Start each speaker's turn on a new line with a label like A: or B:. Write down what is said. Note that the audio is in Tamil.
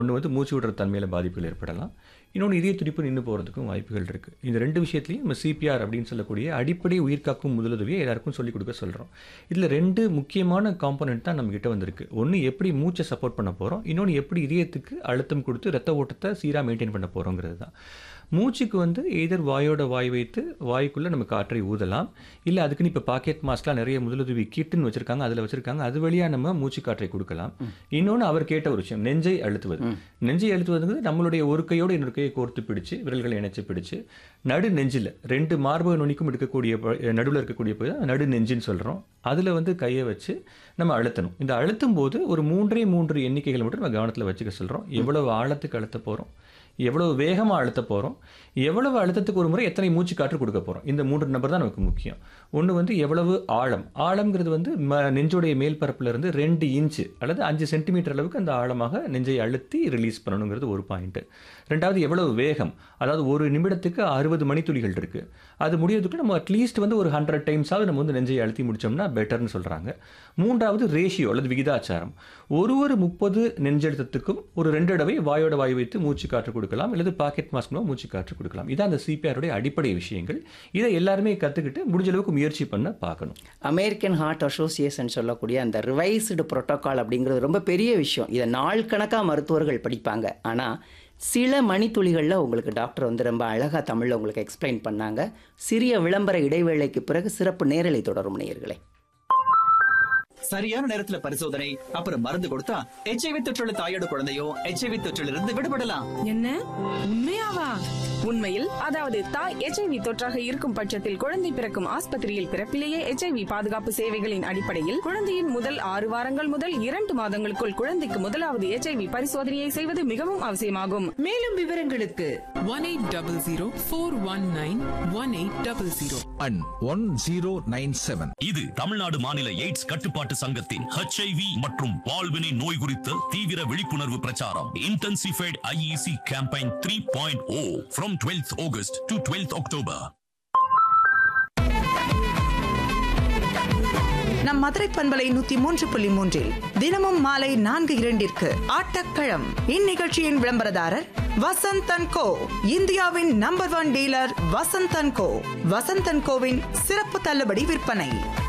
A: ஒன்று வந்து மூச்சு விடுற தன்மையில் பாதிப்புகள் ஏற்படலாம் இன்னொன்று இதய துடிப்பு நின்று போகிறதுக்கும் வாய்ப்புகள் இருக்குது இந்த ரெண்டு விஷயத்துலையும் நம்ம சிபிஆர் அப்படின்னு சொல்லக்கூடிய அடிப்படை உயிர்காக்கும் முதலுதவியை எல்லாருக்கும் சொல்லிக் கொடுக்க சொல்கிறோம் இதில் ரெண்டு முக்கியமான காம்போனன்ட் தான் நம்மகிட்ட வந்திருக்கு ஒன்று எப்படி மூச்சை சப்போர்ட் பண்ண போகிறோம் இன்னொன்று எப்படி இதயத்துக்கு அழுத்தம் கொடுத்து ரத்த ஓட்டத்தை சீராக மெயின்டைன் பண்ண போகிறோங்கிறது தான் மூச்சுக்கு வந்து எதர் வாயோட வாய் வைத்து வாய்க்குள்ளே நம்ம காற்றை ஊதலாம் இல்லை அதுக்குன்னு இப்போ பாக்கெட் மாஸ்க்லாம் நிறைய முதலுதவி கிட்டுன்னு வச்சுருக்காங்க அதில் வச்சுருக்காங்க அது வழியாக நம்ம மூச்சு காற்றை கொடுக்கலாம் இன்னொன்று அவர் கேட்ட ஒரு விஷயம் நெஞ்சை அழுத்துவது நெஞ்சை அழுத்துவதுங்கிறது நம்மளுடைய ஒரு கையோட இன்னொரு கையை கோர்த்து பிடிச்சு விரல்களை இணைச்சு பிடிச்சு நடு நெஞ்சில் ரெண்டு மார்பக நுனிக்கும் இருக்கக்கூடிய நடுவில் இருக்கக்கூடிய போய் தான் நடு நெஞ்சுன்னு சொல்கிறோம் அதில் வந்து கையை வச்சு நம்ம அழுத்தணும் இந்த அழுத்தும் போது ஒரு மூன்றே மூன்று எண்ணிக்கைகள் மட்டும் நம்ம கவனத்தில் வச்சுக்க சொல்கிறோம் எவ்வளவு ஆழத்துக்கு அழுத்த போகிறோம் எவ்வளவு வேகமாக அழுத்த போகிறோம் எவ்வளவு அழுத்தத்துக்கு ஒரு முறை எத்தனை மூச்சு காற்று கொடுக்க போகிறோம் இந்த மூன்று நம்பர் தான் நமக்கு முக்கியம் ஒன்று வந்து எவ்வளவு ஆழம் ஆழம்ங்கிறது வந்து ம நெஞ்சோடைய மேல் பரப்புல இருந்து ரெண்டு இன்ச்சு அல்லது அஞ்சு சென்டிமீட்டர் அளவுக்கு அந்த ஆழமாக நெஞ்சை அழுத்தி ரிலீஸ் பண்ணணுங்கிறது ஒரு பாயிண்ட்டு ரெண்டாவது எவ்வளவு வேகம் அதாவது ஒரு நிமிடத்துக்கு அறுபது மணித்துளிகள் இருக்குது அது முடியறதுக்கு நம்ம அட்லீஸ்ட் வந்து ஒரு ஹண்ட்ரட் டைம்ஸாவது நம்ம வந்து நெஞ்சை அழுத்தி முடிச்சோம்னா பெட்டர்னு சொல்கிறாங்க மூன்றாவது ரேஷியோ அல்லது விகிதாச்சாரம் ஒரு ஒரு முப்பது நெஞ்செழுத்தத்துக்கும் ஒரு ரெண்டு தடவை வாயோட வாய் வைத்து மூச்சு காற்று கொடுக்கலாம் அல்லது பாக்கெட் மாஸ்க் மூலம் மூச்சு காற்று கொடுக்கலாம் இதான் அந்த சிபிஆருடைய அடிப்படை விஷயங்கள் இதை எல்லாருமே கற்றுக்கிட்டு முடிஞ்ச அளவுக்கு முயற்சி பண்ண பார்க்கணும்
B: அமெரிக்கன் ஹார்ட் அசோசியேஷன் சொல்லக்கூடிய அந்த ரிவைஸ்டு புரோட்டோகால் அப்படிங்கிறது ரொம்ப பெரிய விஷயம் இதை நாள் கணக்காக மருத்துவர்கள் படிப்பாங்க ஆனால் சில மணித்துளிகளில் உங்களுக்கு டாக்டர் வந்து ரொம்ப அழகாக தமிழில் உங்களுக்கு எக்ஸ்பிளைன் பண்ணாங்க சிறிய விளம்பர இடைவேளைக்கு பிறகு சிறப்பு நேரலை தொடரும் நேயர்களே
C: சரியான நேரத்துல பரிசோதனை அப்புறம் மருந்து கொடுத்தா எச்ஐவி தொற்றுள்ள தாயோட குழந்தையும் எச்ஐவி தொற்றிலிருந்து இருந்து விடுபடலாம்
D: என்ன உண்மையாவா
E: உண்மையில் அதாவது தாய் எச்ஐவி தொற்றாக இருக்கும் பட்சத்தில் குழந்தை பிறக்கும் ஆஸ்பத்திரியில் பிறப்பிலேயே எச்ஐவி பாதுகாப்பு சேவைகளின் அடிப்படையில் குழந்தையின் முதல் ஆறு வாரங்கள் முதல் இரண்டு மாதங்களுக்குள் குழந்தைக்கு முதலாவது எச்ஐவி பரிசோதனையை செய்வது மிகவும் அவசியமாகும்
D: மேலும் விவரங்களுக்கு one eight double zero four one nine one eight double zero
F: and one zero nine seven
G: இது தமிழ்நாடு மாநில எய்ட்ஸ் கட்டுப்பாட்டு சங்கத்தின் ஹெச்ஐவி மற்றும் பால்வினை நோய் குறித்த தீவிர விழிப்புணர்வு பிரச்சாரம் intensified IEC campaign three point O from twelfth August to twelfth October
H: நம் மதுரை பண்பலை நூத்தி மூன்று புள்ளி மூன்றில் தினமும் மாலை நான்கு இரண்டிற்கு ஆட்டக்களம் இந்நிகழ்ச்சியின் விளம்பரதாரர் வசந்தன் கோ இந்தியாவின் number one dealer Vasanthan Co Vasanthan கோவின் சிறப்பு தள்ளுபடி விற்பனை